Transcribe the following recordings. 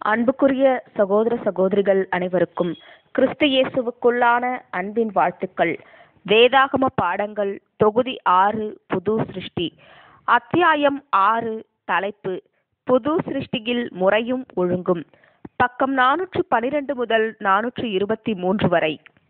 அன்புக்குரிய சகோதர சகோதரிகள் அனைவருக்கும் கிறிஸ்து இயேசுவுக்குள்ளான அன்பின் வாழ்த்துக்கள் வேதாகம பாடங்கள் தொகுதி ஆறு புது சிருஷ்டி அத்தியாயம் ஆறு தலைப்பு புது சிருஷ்டியில் முறையும் ஒழுங்கும் பக்கம் நானூற்று பனிரெண்டு முதல் நானூற்று இருபத்தி மூன்று வரை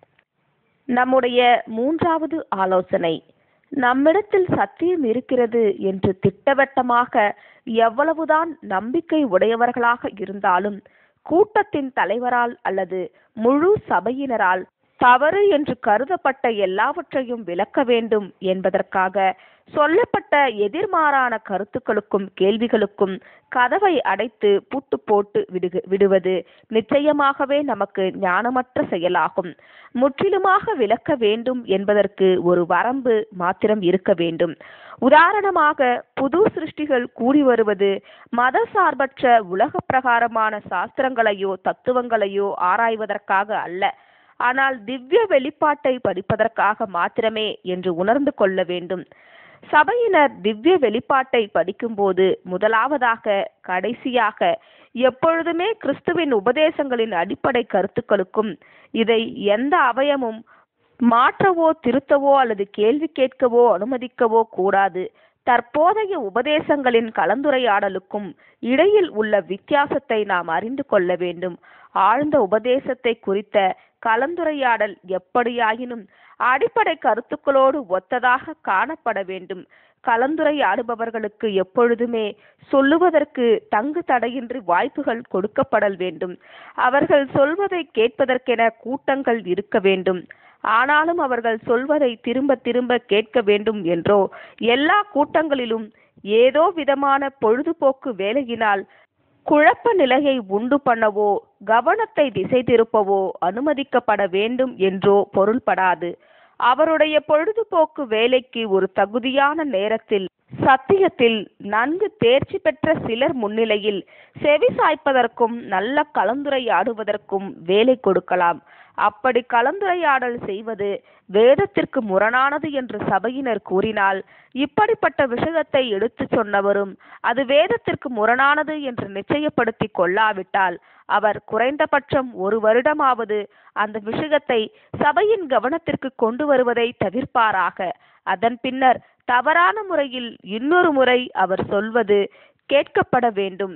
நம்முடைய மூன்றாவது ஆலோசனை நம்மிடத்தில் சத்தியம் இருக்கிறது என்று திட்டவட்டமாக எவ்வளவுதான் நம்பிக்கை உடையவர்களாக இருந்தாலும் கூட்டத்தின் தலைவரால் அல்லது முழு சபையினரால் தவறு என்று கருதப்பட்ட எல்லாவற்றையும் விளக்க வேண்டும் என்பதற்காக சொல்லப்பட்ட எதிர்மாறான கருத்துக்களுக்கும் கேள்விகளுக்கும் கதவை அடைத்து பூட்டு போட்டு விடுக விடுவது நிச்சயமாகவே நமக்கு ஞானமற்ற செயலாகும் முற்றிலுமாக விளக்க வேண்டும் என்பதற்கு ஒரு வரம்பு மாத்திரம் இருக்க வேண்டும் உதாரணமாக புது சிருஷ்டிகள் கூடி வருவது மத சார்பற்ற உலக பிரகாரமான சாஸ்திரங்களையோ தத்துவங்களையோ ஆராய்வதற்காக அல்ல ஆனால் திவ்ய வெளிப்பாட்டை படிப்பதற்காக மாத்திரமே என்று உணர்ந்து கொள்ள வேண்டும் சபையினர் திவ்ய வெளிப்பாட்டை படிக்கும்போது முதலாவதாக கடைசியாக எப்பொழுதுமே கிறிஸ்துவின் உபதேசங்களின் அடிப்படை கருத்துக்களுக்கும் இதை எந்த அவயமும் மாற்றவோ திருத்தவோ அல்லது கேள்வி கேட்கவோ அனுமதிக்கவோ கூடாது தற்போதைய உபதேசங்களின் கலந்துரையாடலுக்கும் இடையில் உள்ள வித்தியாசத்தை நாம் அறிந்து கொள்ள வேண்டும் ஆழ்ந்த உபதேசத்தை குறித்த கலந்துரையாடல் எப்படியாயினும் அடிப்படை கருத்துக்களோடு ஒத்ததாக காணப்பட வேண்டும் கலந்துரையாடுபவர்களுக்கு எப்பொழுதுமே சொல்லுவதற்கு தங்கு தடையின்றி வாய்ப்புகள் கொடுக்கப்படல் வேண்டும் அவர்கள் சொல்வதை கேட்பதற்கென கூட்டங்கள் இருக்க வேண்டும் ஆனாலும் அவர்கள் சொல்வதை திரும்ப திரும்ப கேட்க வேண்டும் என்றோ எல்லா கூட்டங்களிலும் ஏதோ விதமான பொழுதுபோக்கு வேலையினால் குழப்ப நிலையை உண்டு பண்ணவோ கவனத்தை திசை திருப்பவோ அனுமதிக்கப்பட வேண்டும் என்றோ பொருள்படாது அவருடைய பொழுதுபோக்கு வேலைக்கு ஒரு தகுதியான நேரத்தில் சத்தியத்தில் நன்கு தேர்ச்சி பெற்ற சிலர் முன்னிலையில் செவி சாய்ப்பதற்கும் நல்ல கலந்துரையாடுவதற்கும் வேலை கொடுக்கலாம் அப்படி கலந்துரையாடல் செய்வது வேதத்திற்கு முரணானது என்று சபையினர் கூறினால் இப்படிப்பட்ட விஷயத்தை எடுத்து சொன்னவரும் அது வேதத்திற்கு முரணானது என்று நிச்சயப்படுத்தி கொள்ளாவிட்டால் அவர் குறைந்தபட்சம் ஒரு வருடமாவது அந்த விஷயத்தை சபையின் கவனத்திற்கு கொண்டு வருவதை தவிர்ப்பாராக அதன் பின்னர் தவறான முறையில் இன்னொரு முறை அவர் சொல்வது கேட்கப்பட வேண்டும்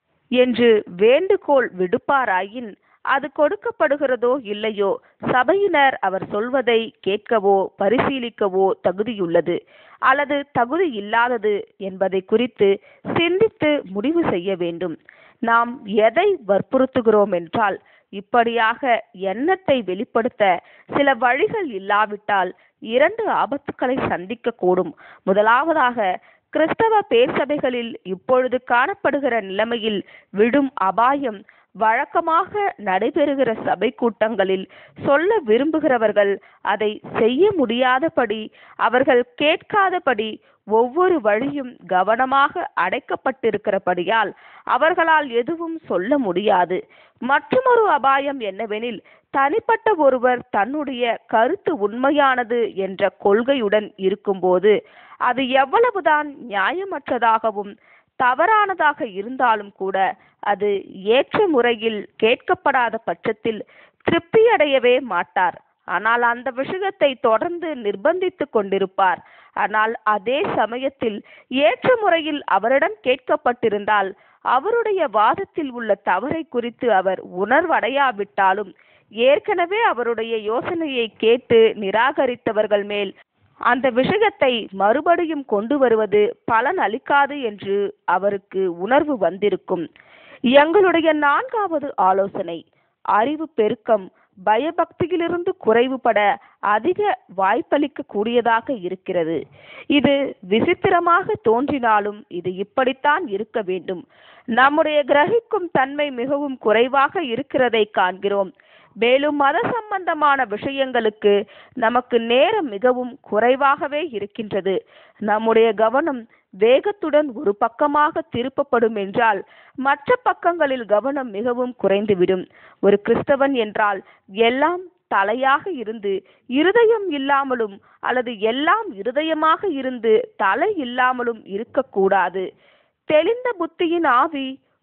என்று வேண்டுகோள் விடுப்பாராயின் அது கொடுக்கப்படுகிறதோ இல்லையோ சபையினர் அவர் சொல்வதை கேட்கவோ பரிசீலிக்கவோ தகுதியுள்ளது அல்லது தகுதி இல்லாதது என்பதை குறித்து சிந்தித்து முடிவு செய்ய வேண்டும் நாம் எதை வற்புறுத்துகிறோம் என்றால் இப்படியாக எண்ணத்தை வெளிப்படுத்த சில வழிகள் இல்லாவிட்டால் இரண்டு ஆபத்துக்களை சந்திக்க கூடும் முதலாவதாக கிறிஸ்தவ பேர்சபைகளில் இப்பொழுது காணப்படுகிற நிலைமையில் விடும் அபாயம் வழக்கமாக நடைபெறுகிற சபை கூட்டங்களில் சொல்ல விரும்புகிறவர்கள் அதை செய்ய முடியாதபடி அவர்கள் கேட்காதபடி ஒவ்வொரு வழியும் கவனமாக அடைக்கப்பட்டிருக்கிறபடியால் அவர்களால் எதுவும் சொல்ல முடியாது மற்றொரு அபாயம் என்னவெனில் தனிப்பட்ட ஒருவர் தன்னுடைய கருத்து உண்மையானது என்ற கொள்கையுடன் இருக்கும்போது அது எவ்வளவுதான் நியாயமற்றதாகவும் தவறானதாக இருந்தாலும் கூட அது ஏற்ற முறையில் கேட்கப்படாத பட்சத்தில் திருப்தியடையவே மாட்டார் ஆனால் அந்த விஷயத்தை தொடர்ந்து நிர்பந்தித்து கொண்டிருப்பார் ஆனால் அதே சமயத்தில் ஏற்ற முறையில் அவரிடம் கேட்கப்பட்டிருந்தால் அவருடைய வாதத்தில் உள்ள தவறை குறித்து அவர் உணர்வடையாவிட்டாலும் ஏற்கனவே அவருடைய யோசனையை கேட்டு நிராகரித்தவர்கள் மேல் அந்த விஷயத்தை மறுபடியும் கொண்டு வருவது பலன் அளிக்காது என்று அவருக்கு உணர்வு வந்திருக்கும் எங்களுடைய நான்காவது ஆலோசனை அறிவு பெருக்கம் பயபக்தியிலிருந்து குறைவுபட அதிக வாய்ப்பளிக்க கூடியதாக இருக்கிறது இது விசித்திரமாக தோன்றினாலும் இது இப்படித்தான் இருக்க வேண்டும் நம்முடைய கிரகிக்கும் தன்மை மிகவும் குறைவாக இருக்கிறதை காண்கிறோம் மேலும் மத சம்பந்தமான விஷயங்களுக்கு நமக்கு நேரம் மிகவும் குறைவாகவே இருக்கின்றது நம்முடைய கவனம் வேகத்துடன் ஒரு பக்கமாக திருப்பப்படும் என்றால் மற்ற பக்கங்களில் கவனம் மிகவும் குறைந்துவிடும் ஒரு கிறிஸ்தவன் என்றால் எல்லாம் தலையாக இருந்து இருதயம் இல்லாமலும் அல்லது எல்லாம் இருதயமாக இருந்து தலை இல்லாமலும் இருக்கக்கூடாது தெளிந்த புத்தியின் ஆவி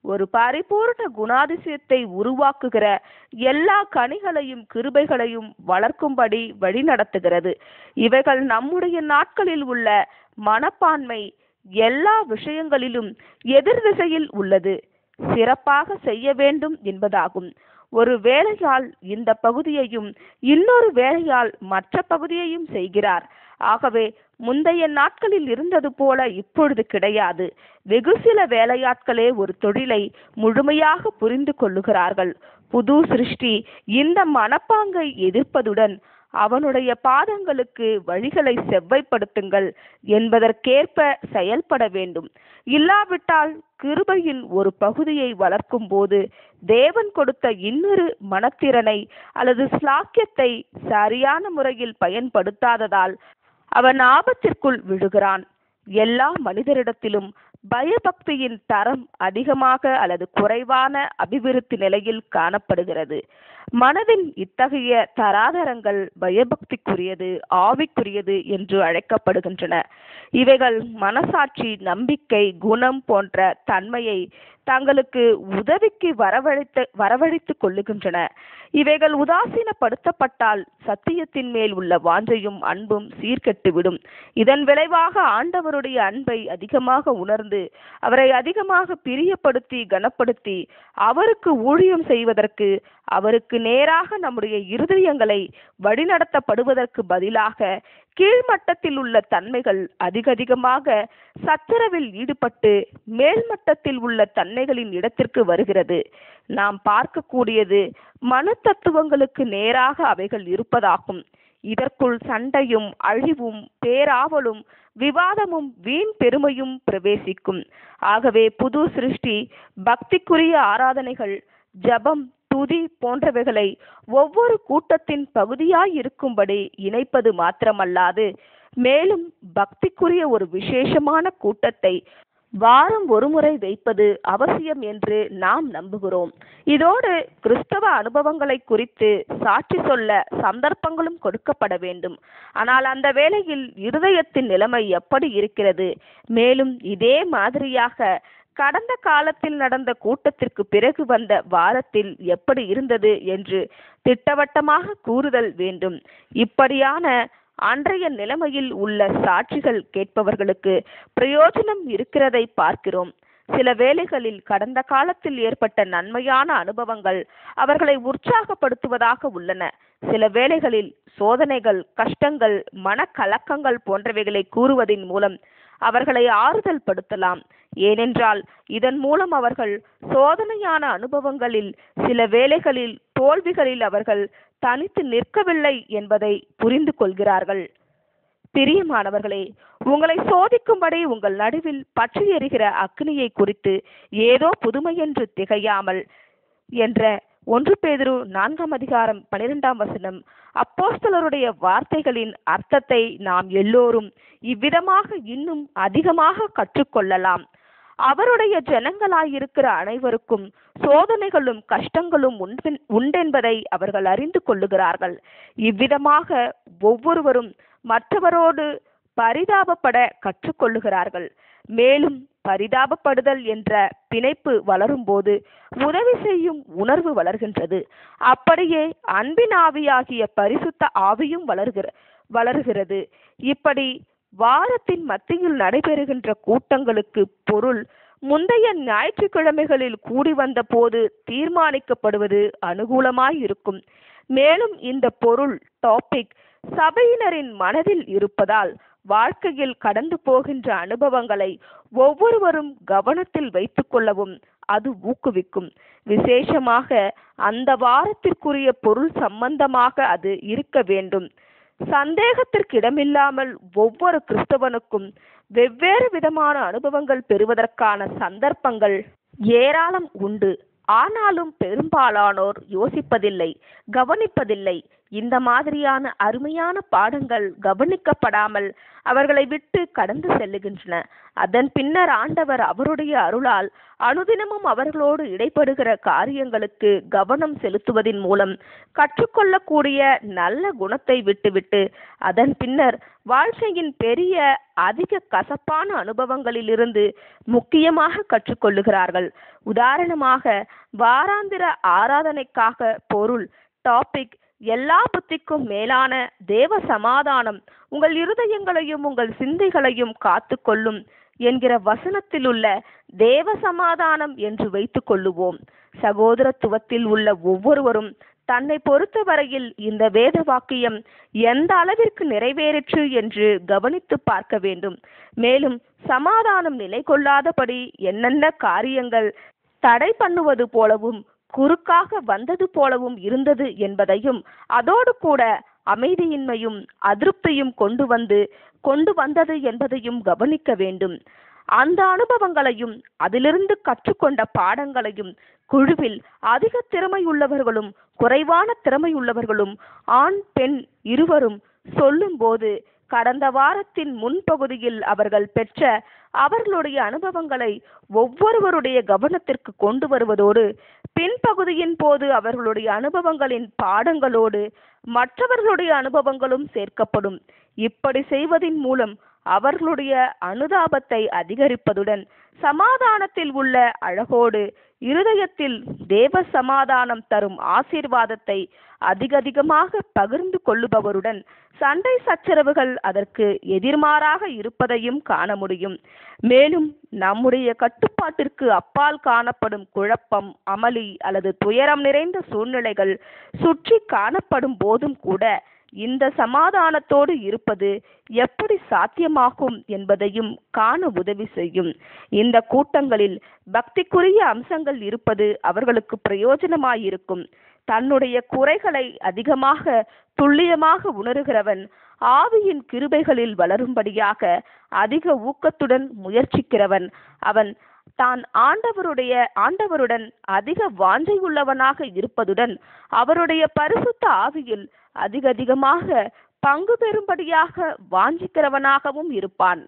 ஒரு பரிபூர்ண குணாதிசயத்தை உருவாக்குகிற எல்லா கனிகளையும் கிருபைகளையும் வளர்க்கும்படி வழிநடத்துகிறது இவைகள் நம்முடைய நாட்களில் உள்ள மனப்பான்மை எல்லா விஷயங்களிலும் எதிர் திசையில் உள்ளது சிறப்பாக செய்ய வேண்டும் என்பதாகும் ஒரு வேலையால் இந்த பகுதியையும் இன்னொரு வேலையால் மற்ற பகுதியையும் செய்கிறார் ஆகவே முந்தைய நாட்களில் இருந்தது போல இப்பொழுது கிடையாது வெகு சில வேலையாட்களே ஒரு தொழிலை முழுமையாக புரிந்து கொள்ளுகிறார்கள் புது சிருஷ்டி இந்த மனப்பாங்கை எதிர்ப்பதுடன் அவனுடைய பாதங்களுக்கு வழிகளை செவ்வைப்படுத்துங்கள் என்பதற்கேற்ப செயல்பட வேண்டும் இல்லாவிட்டால் கிருபையின் ஒரு பகுதியை வளர்க்கும் போது தேவன் கொடுத்த இன்னொரு மனத்திறனை அல்லது ஸ்லாக்கியத்தை சரியான முறையில் பயன்படுத்தாததால் அவன் ஆபத்திற்குள் விழுகிறான் எல்லா மனிதரிடத்திலும் பயபக்தியின் தரம் அதிகமாக அல்லது குறைவான அபிவிருத்தி நிலையில் காணப்படுகிறது மனதின் இத்தகைய தராதரங்கள் பயபக்திக்குரியது ஆவிக்குரியது என்று அழைக்கப்படுகின்றன இவைகள் மனசாட்சி நம்பிக்கை குணம் போன்ற தன்மையை தங்களுக்கு உதவிக்கு வரவழைத்து வரவழைத்துக் கொள்ளுகின்றன இவைகள் உதாசீனப்படுத்தப்பட்டால் சத்தியத்தின் மேல் உள்ள வாஞ்சையும் அன்பும் சீர்கெட்டுவிடும் இதன் விளைவாக ஆண்டவருடைய அன்பை அதிகமாக உணர்ந்து அவரை அதிகமாக பிரியப்படுத்தி கனப்படுத்தி அவருக்கு ஊழியம் செய்வதற்கு அவருக்கு நேராக நம்முடைய இருதயங்களை வழிநடத்தப்படுவதற்கு பதிலாக கீழ்மட்டத்தில் உள்ள தன்மைகள் அதிகதிகமாக சச்சரவில் ஈடுபட்டு மேல்மட்டத்தில் உள்ள தன்மைகளின் இடத்திற்கு வருகிறது நாம் பார்க்கக்கூடியது மனு தத்துவங்களுக்கு நேராக அவைகள் இருப்பதாகும் இதற்குள் சண்டையும் அழிவும் பேராவலும் விவாதமும் வீண் பெருமையும் பிரவேசிக்கும் ஆகவே புது சிருஷ்டி பக்திக்குரிய ஆராதனைகள் ஜபம் துதி போன்றவைகளை ஒவ்வொரு கூட்டத்தின் பகுதியாய் இருக்கும்படி இணைப்பது மாத்திரமல்லாது மேலும் பக்திக்குரிய ஒரு விசேஷமான கூட்டத்தை வாரம் ஒருமுறை வைப்பது அவசியம் என்று நாம் நம்புகிறோம் இதோடு கிறிஸ்தவ அனுபவங்களை குறித்து சாட்சி சொல்ல சந்தர்ப்பங்களும் கொடுக்கப்பட வேண்டும் ஆனால் அந்த வேளையில் இருதயத்தின் நிலைமை எப்படி இருக்கிறது மேலும் இதே மாதிரியாக கடந்த காலத்தில் நடந்த கூட்டத்திற்கு பிறகு வந்த வாரத்தில் எப்படி இருந்தது என்று திட்டவட்டமாக கூறுதல் வேண்டும் இப்படியான அன்றைய நிலைமையில் உள்ள சாட்சிகள் கேட்பவர்களுக்கு பிரயோஜனம் இருக்கிறதை பார்க்கிறோம் சில வேளைகளில் கடந்த காலத்தில் ஏற்பட்ட நன்மையான அனுபவங்கள் அவர்களை உற்சாகப்படுத்துவதாக உள்ளன சில வேளைகளில் சோதனைகள் கஷ்டங்கள் மனக்கலக்கங்கள் போன்றவைகளை கூறுவதின் மூலம் அவர்களை ஆறுதல் படுத்தலாம் ஏனென்றால் இதன் மூலம் அவர்கள் சோதனையான அனுபவங்களில் சில வேளைகளில் தோல்விகளில் அவர்கள் தனித்து நிற்கவில்லை என்பதை புரிந்து கொள்கிறார்கள் பிரியமானவர்களே உங்களை சோதிக்கும்படி உங்கள் நடுவில் பற்றி எறிகிற அக்னியை குறித்து ஏதோ புதுமையென்று திகையாமல் என்ற ஒன்று பேதுரு நான்காம் அதிகாரம் பனிரெண்டாம் வசனம் அப்போஸ்தலருடைய வார்த்தைகளின் அர்த்தத்தை நாம் எல்லோரும் இவ்விதமாக இன்னும் அதிகமாக கற்றுக்கொள்ளலாம் அவருடைய ஜனங்களாயிருக்கிற அனைவருக்கும் சோதனைகளும் கஷ்டங்களும் உண்டென்- உண்டென்பதை அவர்கள் அறிந்து கொள்ளுகிறார்கள் இவ்விதமாக ஒவ்வொருவரும் மற்றவரோடு பரிதாபப்பட கற்றுக்கொள்ளுகிறார்கள் மேலும் பரிதாபப்படுதல் என்ற பிணைப்பு வளரும்போது உதவி செய்யும் உணர்வு வளர்கின்றது அப்படியே அன்பின் ஆவியாகிய பரிசுத்த ஆவியும் வளர்கிற வளருகிறது இப்படி வாரத்தின் மத்தியில் நடைபெறுகின்ற கூட்டங்களுக்கு பொருள் முந்தைய ஞாயிற்றுக்கிழமைகளில் கூடி வந்த போது தீர்மானிக்கப்படுவது அனுகூலமாய் இருக்கும் மேலும் இந்த பொருள் டாபிக் சபையினரின் மனதில் இருப்பதால் வாழ்க்கையில் கடந்து போகின்ற அனுபவங்களை ஒவ்வொருவரும் கவனத்தில் வைத்துக் கொள்ளவும் அது ஊக்குவிக்கும் விசேஷமாக அந்த வாரத்திற்குரிய பொருள் சம்பந்தமாக அது இருக்க வேண்டும் சந்தேகத்திற்கு இடமில்லாமல் ஒவ்வொரு கிறிஸ்தவனுக்கும் வெவ்வேறு விதமான அனுபவங்கள் பெறுவதற்கான சந்தர்ப்பங்கள் ஏராளம் உண்டு ஆனாலும் பெரும்பாலானோர் யோசிப்பதில்லை கவனிப்பதில்லை இந்த மாதிரியான அருமையான பாடங்கள் கவனிக்கப்படாமல் அவர்களை விட்டு கடந்து செல்லுகின்றன அதன் பின்னர் ஆண்டவர் அவருடைய அருளால் அனுதினமும் அவர்களோடு இடைப்படுகிற காரியங்களுக்கு கவனம் செலுத்துவதின் மூலம் கற்றுக்கொள்ளக்கூடிய நல்ல குணத்தை விட்டுவிட்டு அதன் பின்னர் வாழ்க்கையின் பெரிய அதிக கசப்பான அனுபவங்களிலிருந்து முக்கியமாக கற்றுக்கொள்ளுகிறார்கள் உதாரணமாக வாராந்திர ஆராதனைக்காக பொருள் டாபிக் எல்லா புத்திக்கும் மேலான தேவ சமாதானம் உங்கள் இருதயங்களையும் உங்கள் சிந்தைகளையும் காத்து கொள்ளும் என்கிற வசனத்தில் உள்ள தேவ சமாதானம் என்று வைத்துக் கொள்ளுவோம் சகோதரத்துவத்தில் உள்ள ஒவ்வொருவரும் தன்னை பொறுத்தவரையில் இந்த வேத வாக்கியம் எந்த அளவிற்கு நிறைவேறிற்று என்று கவனித்து பார்க்க வேண்டும் மேலும் சமாதானம் நிலை கொள்ளாதபடி என்னென்ன காரியங்கள் தடை பண்ணுவது போலவும் குறுக்காக வந்தது போலவும் இருந்தது என்பதையும் அதோடு கூட அமைதியின்மையும் அதிருப்தியும் கொண்டு வந்து கொண்டு வந்தது என்பதையும் கவனிக்க வேண்டும் அந்த அனுபவங்களையும் அதிலிருந்து கற்றுக்கொண்ட பாடங்களையும் குழுவில் அதிக திறமை உள்ளவர்களும் குறைவான திறமை உள்ளவர்களும் ஆண் பெண் இருவரும் சொல்லும்போது கடந்த வாரத்தின் முன்பகுதியில் அவர்கள் பெற்ற அவர்களுடைய அனுபவங்களை ஒவ்வொருவருடைய கவனத்திற்கு கொண்டு வருவதோடு பின்பகுதியின் போது அவர்களுடைய அனுபவங்களின் பாடங்களோடு மற்றவர்களுடைய அனுபவங்களும் சேர்க்கப்படும் இப்படி செய்வதின் மூலம் அவர்களுடைய அனுதாபத்தை அதிகரிப்பதுடன் சமாதானத்தில் உள்ள அழகோடு இருதயத்தில் தேவ சமாதானம் தரும் ஆசீர்வாதத்தை அதிகதிகமாக பகிர்ந்து கொள்ளுபவருடன் சண்டை சச்சரவுகள் அதற்கு எதிர்மாறாக இருப்பதையும் காண முடியும் மேலும் நம்முடைய கட்டுப்பாட்டிற்கு அப்பால் காணப்படும் குழப்பம் அமளி அல்லது துயரம் நிறைந்த சூழ்நிலைகள் சுற்றி காணப்படும் போதும் கூட இந்த சமாதானத்தோடு இருப்பது எப்படி சாத்தியமாகும் என்பதையும் காண உதவி செய்யும் இந்த கூட்டங்களில் பக்திக்குரிய அம்சங்கள் இருப்பது அவர்களுக்கு பிரயோஜனமாயிருக்கும் தன்னுடைய குறைகளை அதிகமாக துல்லியமாக உணர்கிறவன் ஆவியின் கிருபைகளில் வளரும்படியாக அதிக ஊக்கத்துடன் முயற்சிக்கிறவன் அவன் தான் ஆண்டவருடைய ஆண்டவருடன் அதிக வாஞ்சை உள்ளவனாக இருப்பதுடன் அவருடைய பரிசுத்த ஆவியில் அதிக அதிகமாக பங்கு பெறும்படியாக வாஞ்சிக்கிறவனாகவும் இருப்பான்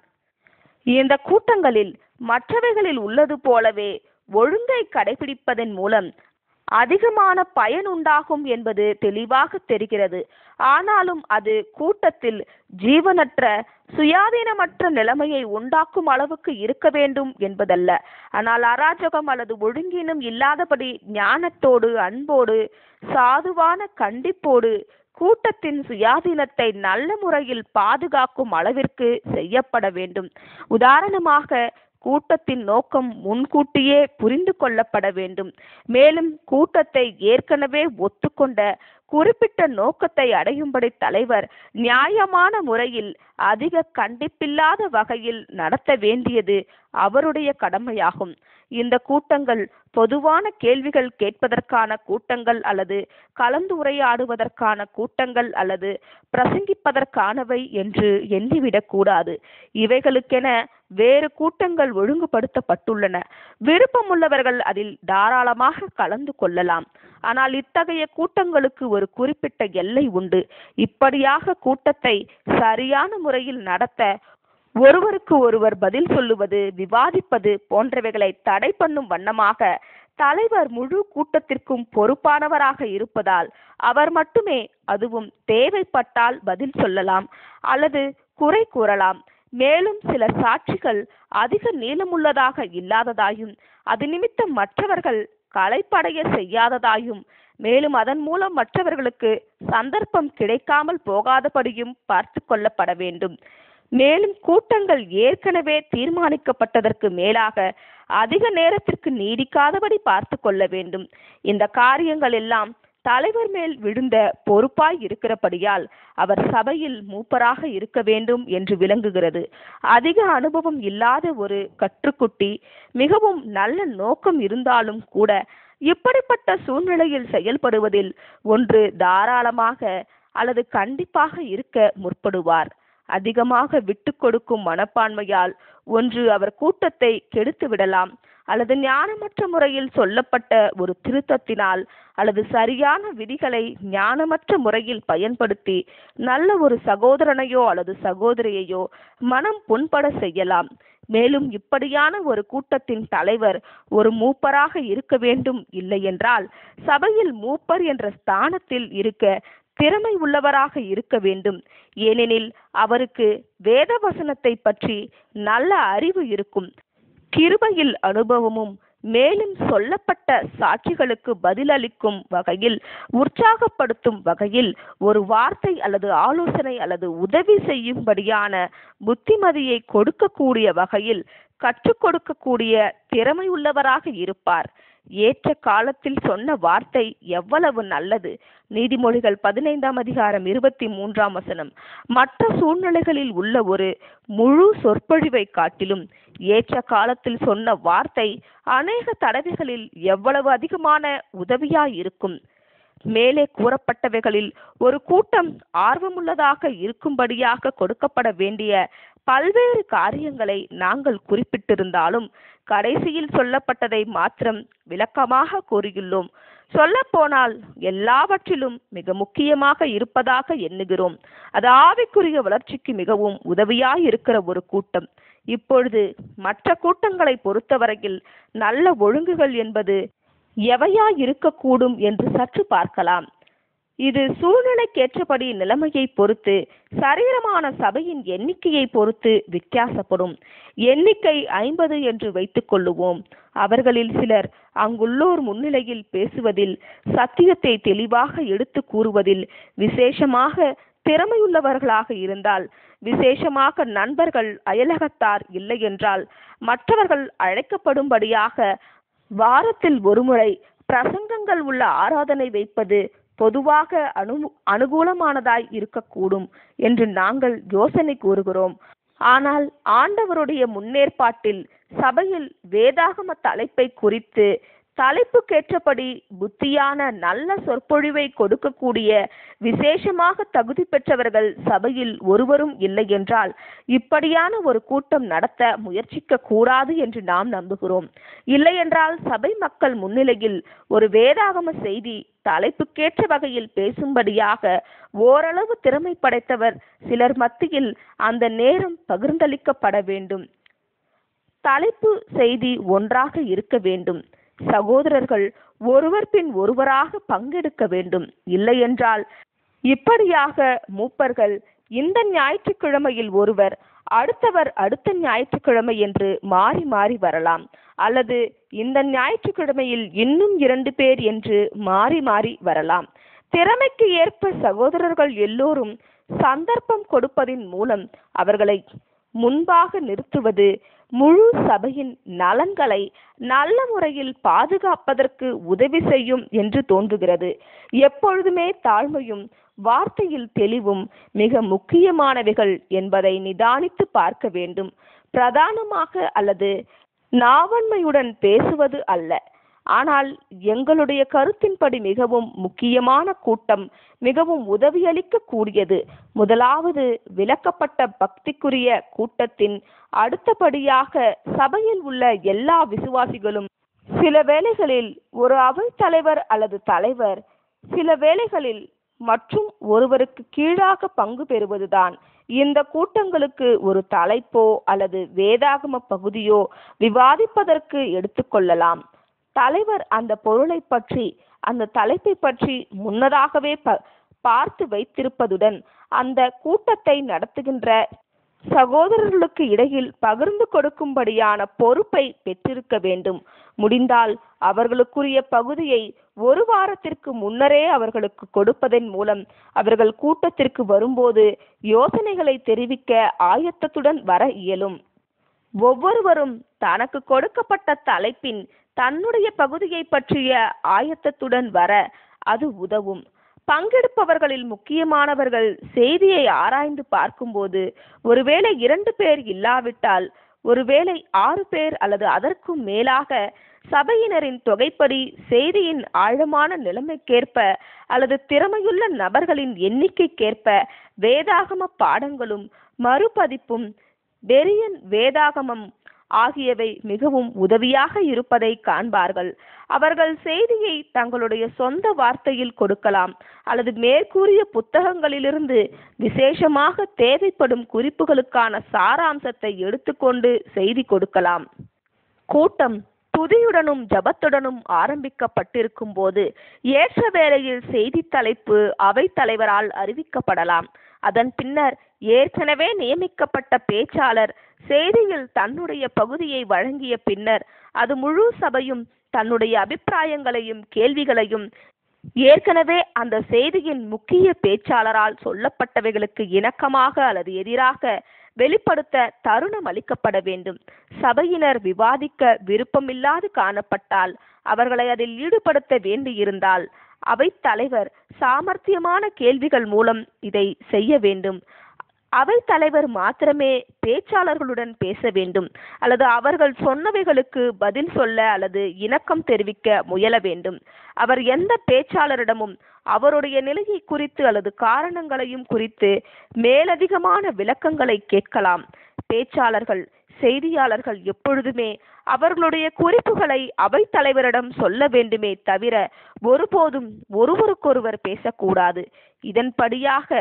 இந்த கூட்டங்களில் மற்றவைகளில் உள்ளது போலவே ஒழுங்கை கடைபிடிப்பதன் மூலம் அதிகமான பயன் உண்டாகும் என்பது தெளிவாக தெரிகிறது ஆனாலும் அது கூட்டத்தில் ஜீவனற்ற சுயாதீனமற்ற நிலைமையை உண்டாக்கும் அளவுக்கு இருக்க வேண்டும் என்பதல்ல ஆனால் அராஜகம் அல்லது ஒழுங்கினும் இல்லாதபடி ஞானத்தோடு அன்போடு சாதுவான கண்டிப்போடு கூட்டத்தின் சுயாதீனத்தை நல்ல முறையில் பாதுகாக்கும் அளவிற்கு செய்யப்பட வேண்டும் உதாரணமாக கூட்டத்தின் நோக்கம் முன்கூட்டியே புரிந்து கொள்ளப்பட வேண்டும் மேலும் கூட்டத்தை ஏற்கனவே ஒத்துக்கொண்ட குறிப்பிட்ட நோக்கத்தை அடையும்படி தலைவர் நியாயமான முறையில் அதிக கண்டிப்பில்லாத வகையில் நடத்த வேண்டியது அவருடைய கடமையாகும் இந்த கூட்டங்கள் பொதுவான கேள்விகள் கேட்பதற்கான கூட்டங்கள் அல்லது கலந்துரையாடுவதற்கான கூட்டங்கள் அல்லது பிரசங்கிப்பதற்கானவை என்று எண்ணிவிடக் கூடாது இவைகளுக்கென வேறு கூட்டங்கள் ஒழுங்குபடுத்தப்பட்டுள்ளன விருப்பமுள்ளவர்கள் அதில் தாராளமாக கலந்து கொள்ளலாம் ஆனால் இத்தகைய கூட்டங்களுக்கு ஒரு குறிப்பிட்ட எல்லை உண்டு இப்படியாக கூட்டத்தை சரியான முறையில் நடத்த ஒருவருக்கு ஒருவர் பதில் சொல்லுவது விவாதிப்பது போன்றவைகளை தடை பண்ணும் வண்ணமாக தலைவர் முழு கூட்டத்திற்கும் பொறுப்பானவராக இருப்பதால் அவர் மட்டுமே அதுவும் தேவைப்பட்டால் பதில் சொல்லலாம் அல்லது குறை கூறலாம் மேலும் சில சாட்சிகள் அதிக நீளமுள்ளதாக இல்லாததாயும் அது நிமித்தம் மற்றவர்கள் களைப்படைய செய்யாததாயும் மேலும் அதன் மூலம் மற்றவர்களுக்கு சந்தர்ப்பம் கிடைக்காமல் போகாதபடியும் பார்த்து கொள்ளப்பட வேண்டும் மேலும் கூட்டங்கள் ஏற்கனவே தீர்மானிக்கப்பட்டதற்கு மேலாக அதிக நேரத்திற்கு நீடிக்காதபடி பார்த்து கொள்ள வேண்டும் இந்த காரியங்கள் எல்லாம் தலைவர் மேல் விழுந்த பொறுப்பாய் இருக்கிறபடியால் அவர் சபையில் மூப்பராக இருக்க வேண்டும் என்று விளங்குகிறது அதிக அனுபவம் இல்லாத ஒரு கற்றுக்குட்டி மிகவும் நல்ல நோக்கம் இருந்தாலும் கூட இப்படிப்பட்ட சூழ்நிலையில் செயல்படுவதில் ஒன்று தாராளமாக அல்லது கண்டிப்பாக இருக்க முற்படுவார் அதிகமாக விட்டு கொடுக்கும் மனப்பான்மையால் ஒன்று அவர் கூட்டத்தை கெடுத்து விடலாம் அல்லது ஞானமற்ற முறையில் சொல்லப்பட்ட ஒரு திருத்தத்தினால் அல்லது சரியான விதிகளை ஞானமற்ற முறையில் பயன்படுத்தி நல்ல ஒரு சகோதரனையோ அல்லது சகோதரியையோ மனம் புண்பட செய்யலாம் மேலும் இப்படியான ஒரு கூட்டத்தின் தலைவர் ஒரு மூப்பராக இருக்க வேண்டும் இல்லை என்றால் சபையில் மூப்பர் என்ற ஸ்தானத்தில் இருக்க திறமை உள்ளவராக இருக்க வேண்டும் ஏனெனில் அவருக்கு வேத வசனத்தை பற்றி நல்ல அறிவு இருக்கும் கிருபையில் அனுபவமும் மேலும் சொல்லப்பட்ட சாட்சிகளுக்கு பதிலளிக்கும் வகையில் உற்சாகப்படுத்தும் வகையில் ஒரு வார்த்தை அல்லது ஆலோசனை அல்லது உதவி செய்யும்படியான புத்திமதியை கொடுக்கக்கூடிய வகையில் கற்றுக் கொடுக்கக்கூடிய திறமை உள்ளவராக இருப்பார் ஏற்ற காலத்தில் சொன்ன வார்த்தை எவ்வளவு நல்லது நீதிமொழிகள் பதினைந்தாம் அதிகாரம் இருபத்தி மூன்றாம் வசனம் மற்ற சூழ்நிலைகளில் உள்ள ஒரு முழு சொற்பொழிவை காட்டிலும் ஏற்ற காலத்தில் சொன்ன வார்த்தை அநேக தடவைகளில் எவ்வளவு அதிகமான உதவியாய் இருக்கும் மேலே கூறப்பட்டவைகளில் ஒரு கூட்டம் ஆர்வமுள்ளதாக இருக்கும்படியாக கொடுக்கப்பட வேண்டிய பல்வேறு காரியங்களை நாங்கள் குறிப்பிட்டிருந்தாலும் கடைசியில் சொல்லப்பட்டதை மாத்திரம் விளக்கமாக கூறியுள்ளோம் சொல்லப்போனால் எல்லாவற்றிலும் மிக முக்கியமாக இருப்பதாக எண்ணுகிறோம் அது ஆவிக்குரிய வளர்ச்சிக்கு மிகவும் உதவியாய் இருக்கிற ஒரு கூட்டம் இப்பொழுது மற்ற கூட்டங்களை பொறுத்தவரையில் நல்ல ஒழுங்குகள் என்பது எவையா இருக்கக்கூடும் என்று சற்று பார்க்கலாம் இது சூழ்நிலைக்கேற்றபடி நிலைமையை பொறுத்து சரீரமான சபையின் எண்ணிக்கையை பொறுத்து வித்தியாசப்படும் எண்ணிக்கை ஐம்பது என்று வைத்துக் கொள்ளுவோம் அவர்களில் சிலர் அங்குள்ளோர் முன்னிலையில் பேசுவதில் சத்தியத்தை தெளிவாக எடுத்து கூறுவதில் விசேஷமாக திறமையுள்ளவர்களாக இருந்தால் விசேஷமாக நண்பர்கள் அயலகத்தார் இல்லை என்றால் மற்றவர்கள் அழைக்கப்படும்படியாக வாரத்தில் ஒருமுறை பிரசங்கங்கள் உள்ள ஆராதனை வைப்பது பொதுவாக அனு அனுகூலமானதாய் இருக்கக்கூடும் என்று நாங்கள் யோசனை கூறுகிறோம் ஆனால் ஆண்டவருடைய முன்னேற்பாட்டில் சபையில் வேதாகம தலைப்பை குறித்து தலைப்புக்கேற்றபடி புத்தியான நல்ல சொற்பொழிவை கொடுக்கக்கூடிய விசேஷமாக தகுதி பெற்றவர்கள் சபையில் ஒருவரும் இல்லை என்றால் இப்படியான ஒரு கூட்டம் நடத்த முயற்சிக்க கூடாது என்று நாம் நம்புகிறோம் இல்லை என்றால் சபை மக்கள் முன்னிலையில் ஒரு வேதாகம செய்தி தலைப்புக்கேற்ற வகையில் பேசும்படியாக ஓரளவு திறமை படைத்தவர் சிலர் மத்தியில் அந்த நேரம் பகிர்ந்தளிக்கப்பட வேண்டும் தலைப்பு செய்தி ஒன்றாக இருக்க வேண்டும் சகோதரர்கள் ஒருவர் பின் ஒருவராக பங்கெடுக்க வேண்டும் இல்லையென்றால் இப்படியாக மூப்பர்கள் இந்த ஞாயிற்றுக்கிழமையில் ஒருவர் அடுத்தவர் அடுத்த ஞாயிற்றுக்கிழமை என்று மாறி மாறி வரலாம் அல்லது இந்த ஞாயிற்றுக்கிழமையில் இன்னும் இரண்டு பேர் என்று மாறி மாறி வரலாம் திறமைக்கு ஏற்ப சகோதரர்கள் எல்லோரும் சந்தர்ப்பம் கொடுப்பதின் மூலம் அவர்களை முன்பாக நிறுத்துவது முழு சபையின் நலன்களை நல்ல முறையில் பாதுகாப்பதற்கு உதவி செய்யும் என்று தோன்றுகிறது எப்பொழுதுமே தாழ்மையும் வார்த்தையில் தெளிவும் மிக முக்கியமானவைகள் என்பதை நிதானித்து பார்க்க வேண்டும் பிரதானமாக அல்லது நாவன்மையுடன் பேசுவது அல்ல ஆனால் எங்களுடைய கருத்தின்படி மிகவும் முக்கியமான கூட்டம் மிகவும் உதவியளிக்க கூடியது முதலாவது விளக்கப்பட்ட பக்திக்குரிய கூட்டத்தின் அடுத்தபடியாக சபையில் உள்ள எல்லா விசுவாசிகளும் சில வேளைகளில் ஒரு அவை தலைவர் அல்லது தலைவர் சில வேளைகளில் மற்றும் ஒருவருக்கு கீழாக பங்கு பெறுவதுதான் இந்த கூட்டங்களுக்கு ஒரு தலைப்போ அல்லது வேதாகம பகுதியோ விவாதிப்பதற்கு எடுத்துக்கொள்ளலாம் தலைவர் அந்த பொருளை பற்றி அந்த தலைப்பை பற்றி முன்னதாகவே ப- பார்த்து வைத்திருப்பதுடன் அந்த கூட்டத்தை நடத்துகின்ற சகோதரர்களுக்கு இடையில் பகிர்ந்து கொடுக்கும்படியான பொறுப்பை பெற்றிருக்க வேண்டும் முடிந்தால் அவர்களுக்குரிய பகுதியை ஒரு வாரத்திற்கு முன்னரே அவர்களுக்கு கொடுப்பதன் மூலம் அவர்கள் கூட்டத்திற்கு வரும்போது யோசனைகளை தெரிவிக்க ஆயத்தத்துடன் வர இயலும் ஒவ்வொருவரும் தனக்கு கொடுக்கப்பட்ட தலைப்பின் தன்னுடைய பகுதியை பற்றிய ஆயத்தத்துடன் வர அது உதவும் பங்கெடுப்பவர்களில் முக்கியமானவர்கள் செய்தியை ஆராய்ந்து பார்க்கும்போது ஒருவேளை இரண்டு பேர் இல்லாவிட்டால் ஒருவேளை ஆறு பேர் அல்லது அதற்கும் மேலாக சபையினரின் தொகைப்படி செய்தியின் ஆழமான நிலைமைக்கேற்ப அல்லது திறமையுள்ள நபர்களின் எண்ணிக்கைக்கேற்ப வேதாகம பாடங்களும் மறுபதிப்பும் பெரியன் வேதாகமம் ஆகியவை மிகவும் உதவியாக இருப்பதை காண்பார்கள் அவர்கள் செய்தியை தங்களுடைய சொந்த வார்த்தையில் கொடுக்கலாம் அல்லது மேற்கூறிய புத்தகங்களிலிருந்து விசேஷமாக தேவைப்படும் குறிப்புகளுக்கான சாராம்சத்தை எடுத்துக்கொண்டு செய்தி கொடுக்கலாம் கூட்டம் துதியுடனும் ஜபத்துடனும் ஆரம்பிக்கப்பட்டிருக்கும் போது ஏற்ற வேளையில் செய்தி தலைப்பு அவை தலைவரால் அறிவிக்கப்படலாம் அதன் பின்னர் ஏற்கனவே நியமிக்கப்பட்ட பேச்சாளர் செய்தியில் தன்னுடைய பகுதியை வழங்கிய பின்னர் அது முழு சபையும் தன்னுடைய அபிப்பிராயங்களையும் கேள்விகளையும் ஏற்கனவே அந்த செய்தியின் முக்கிய பேச்சாளரால் சொல்லப்பட்டவைகளுக்கு இணக்கமாக அல்லது எதிராக வெளிப்படுத்த தருணம் அளிக்கப்பட வேண்டும் சபையினர் விவாதிக்க விருப்பமில்லாது காணப்பட்டால் அவர்களை அதில் ஈடுபடுத்த வேண்டியிருந்தால் அவைத் தலைவர் சாமர்த்தியமான கேள்விகள் மூலம் இதை செய்ய வேண்டும் அவைத் தலைவர் மாத்திரமே பேச்சாளர்களுடன் பேச வேண்டும் அல்லது அவர்கள் சொன்னவைகளுக்கு பதில் சொல்ல அல்லது இணக்கம் தெரிவிக்க முயல வேண்டும் அவர் எந்த பேச்சாளரிடமும் அவருடைய நிலையை குறித்து அல்லது காரணங்களையும் குறித்து மேலதிகமான விளக்கங்களை கேட்கலாம் பேச்சாளர்கள் செய்தியாளர்கள் எப்பொழுதுமே அவர்களுடைய குறிப்புகளை அவைத் தலைவரிடம் சொல்ல வேண்டுமே தவிர ஒருபோதும் ஒருவருக்கொருவர் பேசக்கூடாது இதன்படியாக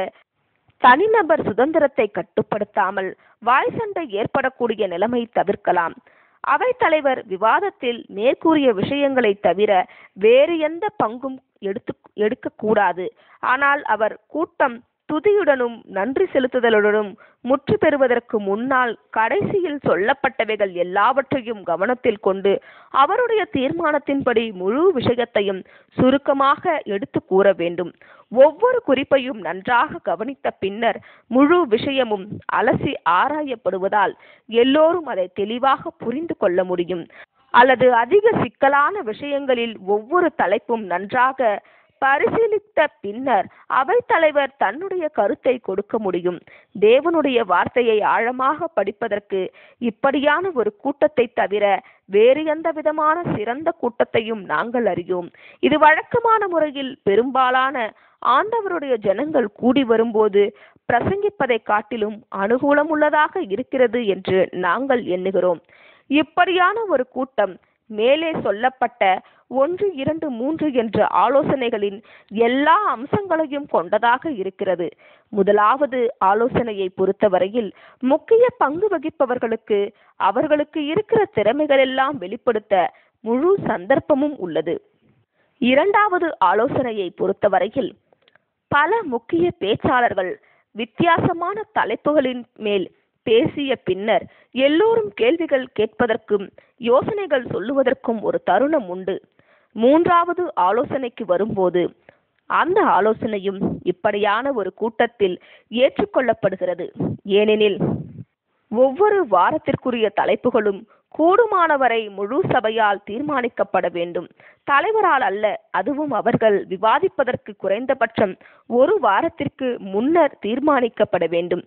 தனிநபர் சுதந்திரத்தை கட்டுப்படுத்தாமல் வாய் சண்டை ஏற்படக்கூடிய நிலைமை தவிர்க்கலாம் அவைத்தலைவர் விவாதத்தில் மேற்கூறிய விஷயங்களை தவிர வேறு எந்த பங்கும் எடுத்து எடுக்கக்கூடாது ஆனால் அவர் கூட்டம் துதியுடனும் நன்றி செலுத்துதலுடனும் முற்று பெறுவதற்கு முன்னால் கடைசியில் சொல்லப்பட்டவைகள் எல்லாவற்றையும் கவனத்தில் கொண்டு அவருடைய தீர்மானத்தின்படி முழு விஷயத்தையும் சுருக்கமாக எடுத்து கூற வேண்டும் ஒவ்வொரு குறிப்பையும் நன்றாக கவனித்த பின்னர் முழு விஷயமும் அலசி ஆராயப்படுவதால் எல்லோரும் அதை தெளிவாக புரிந்து கொள்ள முடியும் அல்லது அதிக சிக்கலான விஷயங்களில் ஒவ்வொரு தலைப்பும் நன்றாக பரிசீலித்த பின்னர் அவைத்தலைவர் தன்னுடைய கருத்தை கொடுக்க முடியும் தேவனுடைய வார்த்தையை ஆழமாக படிப்பதற்கு இப்படியான ஒரு கூட்டத்தை தவிர வேறு எந்த விதமான சிறந்த கூட்டத்தையும் நாங்கள் அறியோம் இது வழக்கமான முறையில் பெரும்பாலான ஆண்டவருடைய ஜனங்கள் கூடி வரும்போது பிரசங்கிப்பதை காட்டிலும் அனுகூலம் உள்ளதாக இருக்கிறது என்று நாங்கள் எண்ணுகிறோம் இப்படியான ஒரு கூட்டம் மேலே சொல்லப்பட்ட ஒன்று இரண்டு மூன்று என்ற ஆலோசனைகளின் எல்லா அம்சங்களையும் கொண்டதாக இருக்கிறது முதலாவது ஆலோசனையை பொறுத்தவரையில் முக்கிய பங்கு வகிப்பவர்களுக்கு அவர்களுக்கு இருக்கிற திறமைகளெல்லாம் வெளிப்படுத்த முழு சந்தர்ப்பமும் உள்ளது இரண்டாவது ஆலோசனையை பொறுத்தவரையில் பல முக்கிய பேச்சாளர்கள் வித்தியாசமான தலைப்புகளின் மேல் பேசிய பின்னர் எல்லோரும் கேள்விகள் கேட்பதற்கும் யோசனைகள் சொல்லுவதற்கும் ஒரு தருணம் உண்டு மூன்றாவது ஆலோசனைக்கு வரும்போது அந்த ஆலோசனையும் இப்படியான ஒரு கூட்டத்தில் ஏற்றுக்கொள்ளப்படுகிறது ஏனெனில் ஒவ்வொரு வாரத்திற்குரிய தலைப்புகளும் கூடுமானவரை முழு சபையால் தீர்மானிக்கப்பட வேண்டும் தலைவரால் அல்ல அதுவும் அவர்கள் விவாதிப்பதற்கு குறைந்தபட்சம் ஒரு வாரத்திற்கு முன்னர் தீர்மானிக்கப்பட வேண்டும்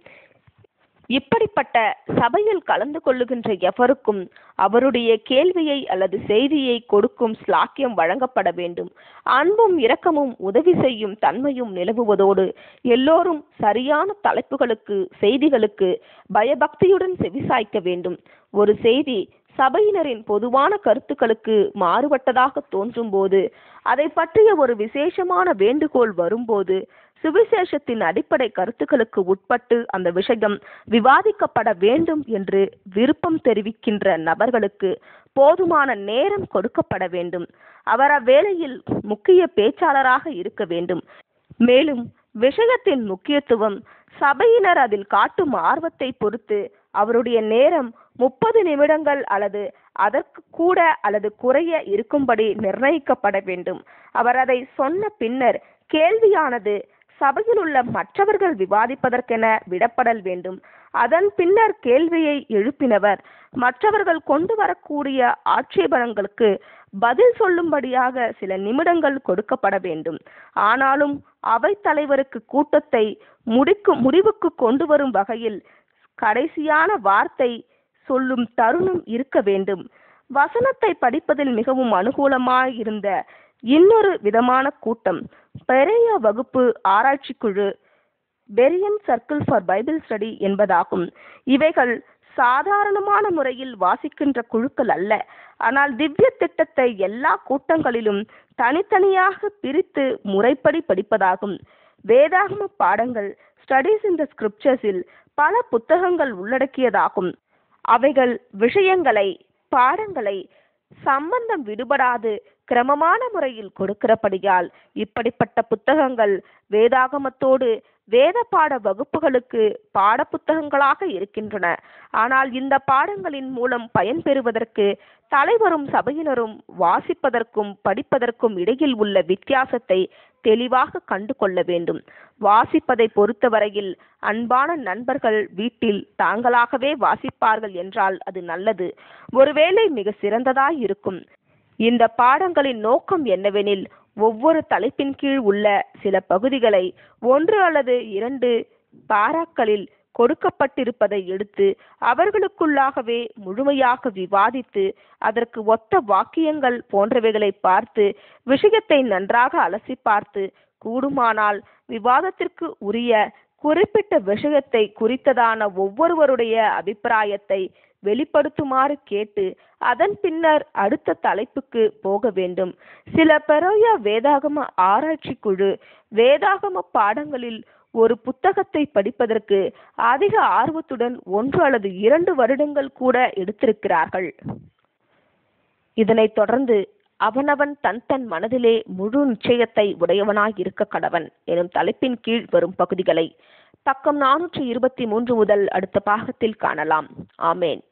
இப்படிப்பட்ட சபையில் கலந்து கொள்ளுகின்ற எவருக்கும் அவருடைய கேள்வியை அல்லது செய்தியை கொடுக்கும் ஸ்லாக்கியம் வழங்கப்பட வேண்டும் அன்பும் இரக்கமும் உதவி செய்யும் தன்மையும் நிலவுவதோடு எல்லோரும் சரியான தலைப்புகளுக்கு செய்திகளுக்கு பயபக்தியுடன் செவிசாய்க்க வேண்டும் ஒரு செய்தி சபையினரின் பொதுவான கருத்துக்களுக்கு மாறுபட்டதாக தோன்றும் போது அதை பற்றிய ஒரு விசேஷமான வேண்டுகோள் வரும்போது சுவிசேஷத்தின் அடிப்படை கருத்துக்களுக்கு உட்பட்டு அந்த விஷயம் விவாதிக்கப்பட வேண்டும் என்று விருப்பம் தெரிவிக்கின்ற நபர்களுக்கு போதுமான நேரம் கொடுக்கப்பட வேண்டும் அவர் அவ்வேளையில் முக்கிய பேச்சாளராக இருக்க வேண்டும் மேலும் விஷயத்தின் முக்கியத்துவம் சபையினர் அதில் காட்டும் ஆர்வத்தை பொறுத்து அவருடைய நேரம் முப்பது நிமிடங்கள் அல்லது அதற்கு கூட அல்லது குறைய இருக்கும்படி நிர்ணயிக்கப்பட வேண்டும் அவர் அதை சொன்ன பின்னர் கேள்வியானது சபையில் உள்ள மற்றவர்கள் விவாதிப்பதற்கென விடப்படல் வேண்டும் அதன் பின்னர் கேள்வியை எழுப்பினவர் மற்றவர்கள் கொண்டு வரக்கூடிய ஆட்சேபணங்களுக்கு பதில் சொல்லும்படியாக சில நிமிடங்கள் கொடுக்கப்பட வேண்டும் ஆனாலும் அவைத் தலைவருக்கு கூட்டத்தை முடிக்கும் முடிவுக்கு கொண்டு வரும் வகையில் கடைசியான வார்த்தை சொல்லும் தருணம் இருக்க வேண்டும் வசனத்தை படிப்பதில் மிகவும் அனுகூலமாய் இருந்த இன்னொரு விதமான கூட்டம் பெரிய வகுப்பு ஆராய்ச்சி குழு Berean circle for Bible study என்பதாகும் இவைகள் சாதாரணமான முறையில் வாசிக்கின்ற குழுக்கள் அல்ல ஆனால் திவ்ய திட்டத்தை எல்லா கூட்டங்களிலும் தனித்தனியாக பிரித்து முறைப்படி படிப்பதாகும் வேதாகம பாடங்கள் ஸ்டடீஸ் இன் த ஸ்கிரிப்சர்ஸில் பல புத்தகங்கள் உள்ளடக்கியதாகும் அவைகள் விஷயங்களை பாடங்களை சம்பந்தம் விடுபடாது கிரமமான முறையில் கொடுக்கிறபடியால் இப்படிப்பட்ட புத்தகங்கள் வேதாகமத்தோடு வேத பாட வகுப்புகளுக்கு பாடப்புத்தகங்களாக இருக்கின்றன ஆனால் இந்த பாடங்களின் மூலம் பயன்பெறுவதற்கு தலைவரும் சபையினரும் வாசிப்பதற்கும் படிப்பதற்கும் இடையில் உள்ள வித்தியாசத்தை தெளிவாக கண்டு கொள்ள வேண்டும் வாசிப்பதை பொறுத்தவரையில் அன்பான நண்பர்கள் வீட்டில் தாங்களாகவே வாசிப்பார்கள் என்றால் அது நல்லது ஒருவேளை மிக சிறந்ததாய் இருக்கும் இந்த பாடங்களின் நோக்கம் என்னவெனில் ஒவ்வொரு தலைப்பின் கீழ் உள்ள சில பகுதிகளை ஒன்று அல்லது இரண்டு பாராக்களில் கொடுக்கப்பட்டிருப்பதை எடுத்து அவர்களுக்குள்ளாகவே முழுமையாக விவாதித்து அதற்கு ஒத்த வாக்கியங்கள் போன்றவைகளை பார்த்து விஷயத்தை நன்றாக அலசி பார்த்து கூடுமானால் விவாதத்திற்கு உரிய குறிப்பிட்ட விஷயத்தை குறித்ததான ஒவ்வொருவருடைய அபிப்பிராயத்தை வெளிப்படுத்துமாறு கேட்டு அதன் பின்னர் அடுத்த தலைப்புக்கு போக வேண்டும் சில பெரிய வேதாகம ஆராய்ச்சி குழு வேதாகம பாடங்களில் ஒரு புத்தகத்தை படிப்பதற்கு அதிக ஆர்வத்துடன் ஒன்று அல்லது இரண்டு வருடங்கள் கூட எடுத்திருக்கிறார்கள் இதனைத் தொடர்ந்து அவனவன் தன் தன் மனதிலே முழு நிச்சயத்தை உடையவனாய் இருக்க கடவன் எனும் தலைப்பின் கீழ் வரும் பகுதிகளை பக்கம் நானூற்றி இருபத்தி மூன்று முதல் அடுத்த பாகத்தில் காணலாம் ஆமேன்